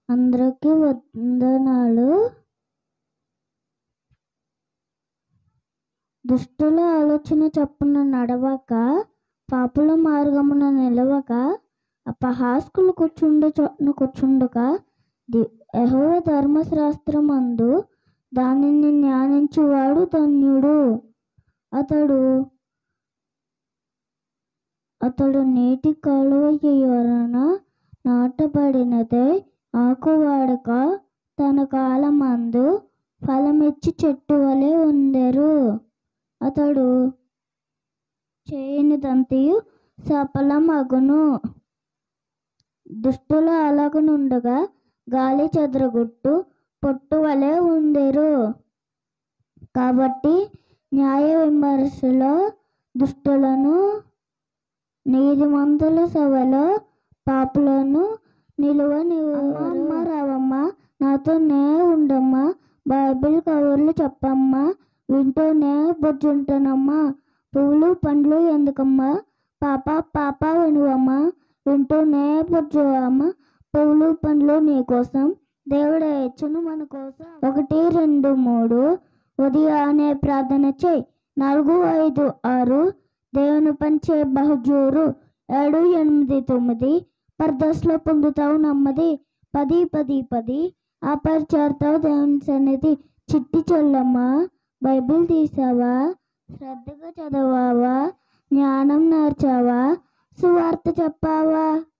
అందరికీ వందనాలు దుష్టుల ఆలోచన చొప్పున నడవక పాపుల మార్గమున నిలవక అపహాస్కులు కూర్చుండు చోట్న కూర్చుండుక యహో ధర్మశాస్త్రమందు దానిని ధ్యానించువాడు ధన్యుడు అతడు అతడు నీటి కాలువ వలన నాటబడినదే ఆకువాడక తన కాలమందు ఫలమిచ్చి చెట్టు వలె ఉందెరు అతడు చేయనిదంతయు సఫలమగును దుష్టుల అలాగనుండగా గాలి చెదరగొట్టు పొట్టు వలె ఉందెరు కాబట్టి న్యాయ విమర్శలో దుష్టులను నీతిమంతుల సభలో పాపులను నిలువ అమ్మ రావమ్మ నాతోనే ఉండమ్మా బైబిల్ కవర్లు చెప్పమ్మా వింటూనే బొజ్జుంటానమ్మా పువ్వులు పండ్లు ఎందుకమ్మా పాప పాప వినువమ్మా వింటూనే బొజ్జు అమ్మ పువ్వులు పండ్లు నీ కోసం దేవుడు ఇచ్చును మన కోసం ఒకటి రెండు మూడు ఉదయాన్నే ప్రార్థన చేయి నాలుగు ఐదు ఆరు దేవుని పంచే బహుజూరు ఏడు ఎనిమిది తొమ్మిది పరదశలో పొందుతావు నమ్మది పది పది పది ఆ పరిచేరుతావు దేవుని సన్నిధి చిట్టి చొల్లమ్మ బైబిల్ తీసావా శ్రద్ధగా చదవావా జ్ఞానం నేర్చావా సువార్త చెప్పావా